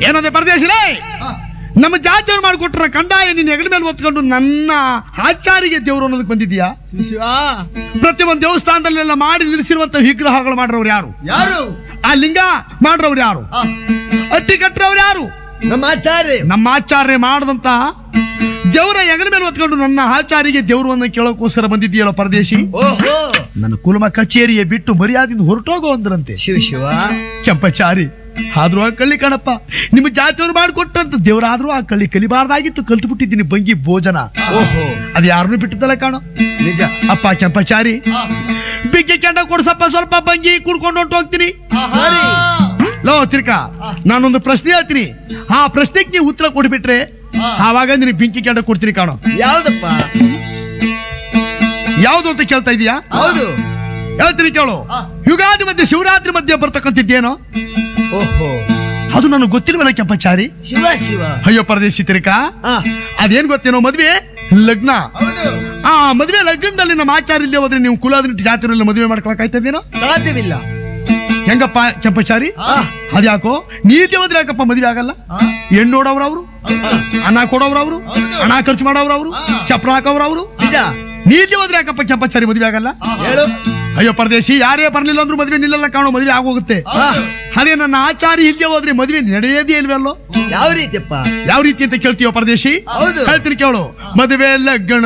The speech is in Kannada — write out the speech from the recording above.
ಏನಂದೆ ಪರದೇಶಿರೇ ನಮ್ಮ ಜಾತಿಯವ್ರು ಮಾಡಿಕೊಟ್ರ ಕಂದಾಯ ನಿನ್ನ ಹೆಗಲ ಮೇಲೆ ಹೊತ್ಕೊಂಡು ನನ್ನ ಆಚಾರಿಗೆ ದೇವರು ಅನ್ನೋದಕ್ಕೆ ಬಂದಿದ್ಯಾ ಶಿವ ಪ್ರತಿ ಒಂದು ದೇವಸ್ಥಾನದಲ್ಲೆಲ್ಲ ಮಾಡಿ ನಿಲ್ಲಿಸಿರುವಂತ ವಿಗ್ರಹಗಳು ಮಾಡ್ರವ್ರು ಯಾರು ಯಾರು ಆ ಲಿಂಗ ಮಾಡ್ರವ್ರು ಯಾರು ಆ, ಅಟ್ಟಿ ಕಟ್ರವ್ರು ಯಾರು ನಮ್ಮ ಆಚಾರ್ಯ ನಮ್ಮ ಆಚಾರ್ಯ ಮಾಡದಂತ ದೇವರ ಹೆಗಲ ಮೇಲೆ ಹೊತ್ಕೊಂಡು ನನ್ನ ಆಚಾರಿಗೆ ದೇವರನ್ನ ಕೇಳೋಕೋಸ್ಕರ ಬಂದಿದ್ದೀಯಲ್ಲ ಪರದೇಶಿ ಓಹೋ ನನ್ನ ಕುಲಮ ಕಚೇರಿಯ ಬಿಟ್ಟು ಮರ್ಯಾದಿಂದ ಹೊರಟೋಗೋ ಅಂದ್ರಂತೆ ಶಿವ ಶಿವ ಕೆಂಪಚಾರಿ ಆದ್ರೂ ಆ ಕಳ್ಳಿ ಕಣಪ್ಪ ನಿಮ್ಮ ಜಾತಿಯವ್ರು ಮಾಡಿಕೊಟ್ಟಂತ ದೇವರಾದ್ರೂ ಆ ಕಳ್ಳಿ ಕಲಿಬಾರ್ದಾಗಿತ್ತು ಕಲ್ತು ಬಿಟ್ಟಿದ್ದೀನಿ ಬಂಗಿ ಭೋಜನ ಓಹೋ ಅದು ಯಾರನ್ನೂ ಬಿಟ್ಟಿದ್ದಲ್ಲ ಕಾಣೋ ನಿಜ ಅಪ್ಪ ಕೆಂಪಚಾರಿ ಬಿಗ್ಗೆ ಕೆಂಡ ಕೊಡ್ಸಪ್ಪ ಸ್ವಲ್ಪ ಬಂಗಿ ಕುಡ್ಕೊಂಡು ಹೊಂಟು ಹೋಗ್ತೀನಿ ಸರಿ ಲೋ ತಿರ್ಕ ನಾನೊಂದು ಪ್ರಶ್ನೆ ಹೇಳ್ತೀನಿ ಆ ಪ್ರಶ್ನೆಗೆ ನೀವು ಉತ್ತರ ಕೊಟ್ಬಿಟ್ರೆ ಆವಾಗ ನಿನಗೆ ಬೆಂಕಿ ಕೆಂಡ ಕೊಡ್ತೀನಿ ಕಾಣೋ ಯಾವ್ದಪ್ಪ ಯಾವ್ದು ಅಂತ ಕೇಳ್ತಾ ಇದೀಯಾ ಹೌದು ಹೇಳ್ತೀನಿ ಕೇಳು ಯುಗಾದಿ ಮಧ್ಯೆ ಶಿವರಾತ್ರಿ ಮಧ್ಯೆ ಬರ್ತಕ್ಕಂಥದ್ದೇನೋ ಓಹೋ ಅದು ನನಗೆ ಗೊತ್ತಿಲ್ವಲ್ಲ ಕೆಂಪಚಾರಿ ಶಿವ ಶಿವ ಅಯ್ಯೋ ಪರದೇಶಿ ತಿರ್ಕ ಆ, ಅದೇನ್ ಗೊತ್ತೇನೋ ಮದ್ವೆ ಲಗ್ನ ಹೌದು ಆ ಮದ್ವೆ ಲಗ್ನದಲ್ಲಿ ನಮ್ಮ ಆಚಾರ ಇಲ್ಲದೆ ಹೋದ್ರೆ ನೀವು ಕುಲಾದ್ರಿ ಜಾತಿರಲ್ಲಿ ಮದುವೆ ಮಾಡ್ಕೊಳಕಾಯ್ತದೇನೋ ಸಾಧ್ಯವಿಲ್ಲ ಹೆಂಗಪ್ಪ ಕೆಂಪಚಾರಿ ಆ, ಅದ್ಯಾಕೋ ನೀತಿ ಹೋದ್ರೆ ಯಾಕಪ್ಪ ಮದುವೆ ಆಗಲ್ಲ ಆ, ಹೆಣ್ಣು ನೋಡವ್ರ ಅವರು ಹಣ ಕೊಡೋವ್ರ ಅವರು ಹಣ ಖರ್ಚು ಮಾಡೋವ್ರ ಅವರು ಚಪ್ರ ಹಾಕೋವ್ರ ಅವರು ನಿಜ ನೀತಿ ಹೋದ್ರೆ ಯಾಕಪ್ಪ ಕೆಂಪಚಾರಿ ಮದುವೆ ಆಗಲ್ಲ ಹೇಳು ಅಯ್ಯೋ ಪರದೇಶಿ ಯಾರೇ ಬರ್ಲಿಲ್ಲ ಅಂದ್ರೂ ಮದುವೆ ನಿಲ್ಲಲ್ಲ ಕಾಣೋ ಮದುವೆ ಆಗೋಗುತ್ತೆ ಆ, ಅದೇ ನನ್ನ ಆಚಾರಿ ಇಲ್ಲದೆ ಹೋದ್ರೆ ಮದುವೆ ನಡೆಯೋದೇ ಇಲ್ವಲ್ಲೋ ಯಾವ ರೀತಿಯಪ್ಪ ಯಾವ ರೀತಿ ಅಂತ ಕೇಳ್ತೀಯೋ ಪರದೇಶಿ ಹೌದು. ಹೇಳ್ತೀನಿ ಕೇಳು ಮದುವೆ ಲಗ್ನ